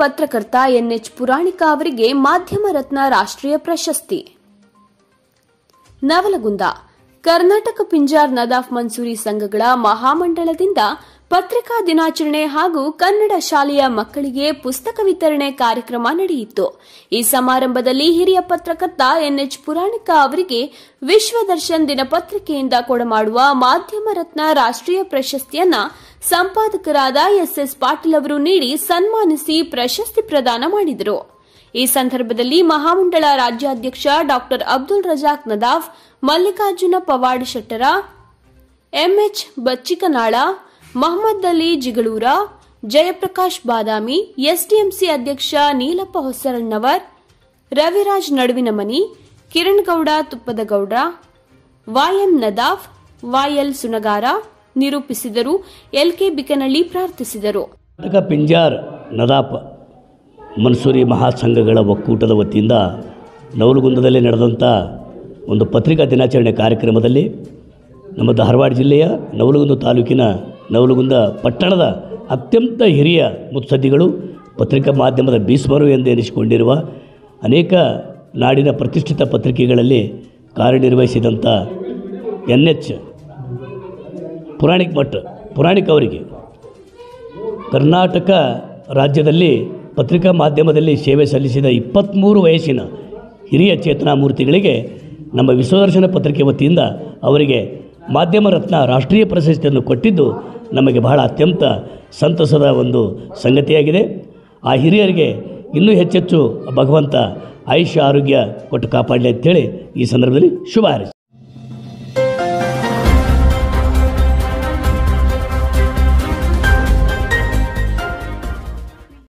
ಪತ್ರಕರ್ತ ಎನ್ಎಚ್ ಪುರಾಣಿಕ ಅವರಿಗೆ ಮಾಧ್ಯಮ ರತ್ನ ರಾಷ್ಟ್ರೀಯ ಪ್ರಶಸ್ತಿ ನವಲಗುಂದ ಕರ್ನಾಟಕ ಪಿಂಜಾರ್ ನದಾಫ್ ಮನ್ಸೂರಿ ಸಂಘಗಳ ಮಹಾಮಂಡಳದಿಂದ ಪತ್ರಿಕಾ ದಿನಾಚರಣೆ ಹಾಗೂ ಕನ್ನಡ ಶಾಲೆಯ ಮಕ್ಕಳಿಗೆ ಪುಸ್ತಕ ವಿತರಣೆ ಕಾರ್ಯಕ್ರಮ ನಡೆಯಿತು ಈ ಸಮಾರಂಭದಲ್ಲಿ ಹಿರಿಯ ಪತ್ರಕರ್ತ ಎನ್ಎಚ್ ಪುರಾಣಿಕ ಅವರಿಗೆ ವಿಶ್ವದರ್ಶನ್ ದಿನಪತ್ರಿಕೆಯಿಂದ ಕೊಡಮಾಡುವ ಮಾಧ್ಯಮ ರತ್ನ ರಾಷ್ಟ್ರೀಯ ಪ್ರಶಸ್ತಿಯನ್ನ ಸಂಪಾದಕರಾದ ಎಸ್ಎಸ್ ಪಾಟೀಲ್ ಅವರು ನೀಡಿ ಸನ್ಮಾನಿಸಿ ಪ್ರಶಸ್ತಿ ಪ್ರದಾನ ಮಾಡಿದರು ಈ ಸಂದರ್ಭದಲ್ಲಿ ಮಹಾಮಂಡಳ ರಾಜ್ಯಾಧ್ಯಕ್ಷ ಡಾ ಅಬ್ದುಲ್ ರಜಾಕ್ ನದಾಫ್ ಮಲ್ಲಿಕಾರ್ಜುನ ಪವಾಡ್ ಶೆಟ್ಟರ ಎಂಎಚ್ ಬಚ್ಚಿಕನಾಳ ಮಹಮ್ಮದ್ ಅಲಿ ಜಿಗಳೂರ ಜಯಪ್ರಕಾಶ್ ಬಾದಾಮಿ ಎಸ್ಡಿಎಂಸಿ ಅಧ್ಯಕ್ಷ ನೀಲಪ್ಪ ಹೊಸರಣ್ಣವರ್ ರವಿರಾಜ್ ನಡುವಿನಮನಿ ಕಿರಣ್ ಗೌಡ ತುಪ್ಪದಗೌಡ ವಾಎಂ ನದಾಫ್ ವಾಎಲ್ ಸುನಗಾರ ನಿರೂಪಿಸಿದರು ಎಲ್ಕೆ ಬಿಕನಳ್ಳಿ ಪ್ರಾರ್ಥಿಸಿದರು ಕರ್ನಾಟಕ ಪಿಂಜಾರ್ ನದಾಪ್ ಮನ್ಸೂರಿ ಮಹಾಸಂಘಗಳ ಒಕ್ಕೂಟದ ವತಿಯಿಂದ ನವಲಗುಂದದಲ್ಲಿ ನಡೆದಂಥ ಒಂದು ಪತ್ರಿಕಾ ದಿನಾಚರಣೆ ಕಾರ್ಯಕ್ರಮದಲ್ಲಿ ನಮ್ಮ ಧಾರವಾಡ ಜಿಲ್ಲೆಯ ನವಲಗುಂದ ತಾಲೂಕಿನ ನವಲಗುಂದ ಪಟ್ಟಣದ ಅತ್ಯಂತ ಹಿರಿಯ ಮುತ್ಸದ್ದಿಗಳು ಪತ್ರಿಕಾ ಮಾಧ್ಯಮದ ಭೀಷ್ಮರು ಎಂದು ಎನಿಸಿಕೊಂಡಿರುವ ಅನೇಕ ನಾಡಿನ ಪ್ರತಿಷ್ಠಿತ ಪತ್ರಿಕೆಗಳಲ್ಲಿ ಕಾರ್ಯನಿರ್ವಹಿಸಿದಂಥ ಎನ್ ಎಚ್ ಪುರಾಣಿಕ್ ಮಠ್ ಪುರಾಣಿಕ್ ಅವರಿಗೆ ಕರ್ನಾಟಕ ರಾಜ್ಯದಲ್ಲಿ ಪತ್ರಿಕಾ ಮಾಧ್ಯಮದಲ್ಲಿ ಸೇವೆ ಸಲ್ಲಿಸಿದ ಇಪ್ಪತ್ತ್ಮೂರು ವಯಸ್ಸಿನ ಹಿರಿಯ ಚೇತನಾ ಮೂರ್ತಿಗಳಿಗೆ ನಮ್ಮ ವಿಶ್ವದರ್ಶನ ಪತ್ರಿಕೆ ವತಿಯಿಂದ ಅವರಿಗೆ ಮಾಧ್ಯಮ ರತ್ನ ರಾಷ್ಟ್ರೀಯ ಪ್ರಶಸ್ತಿಯನ್ನು ಕೊಟ್ಟಿದ್ದು ನಮಗೆ ಬಹಳ ಅತ್ಯಂತ ಸಂತಸದ ಒಂದು ಸಂಗತಿಯಾಗಿದೆ ಆ ಹಿರಿಯರಿಗೆ ಇನ್ನೂ ಹೆಚ್ಚೆಚ್ಚು ಭಗವಂತ ಆಯುಷ್ಯ ಆರೋಗ್ಯ ಕೊಟ್ಟು ಕಾಪಾಡಲಿ ಅಂತೇಳಿ ಈ ಸಂದರ್ಭದಲ್ಲಿ ಶುಭ ಹಾರೈಸಿ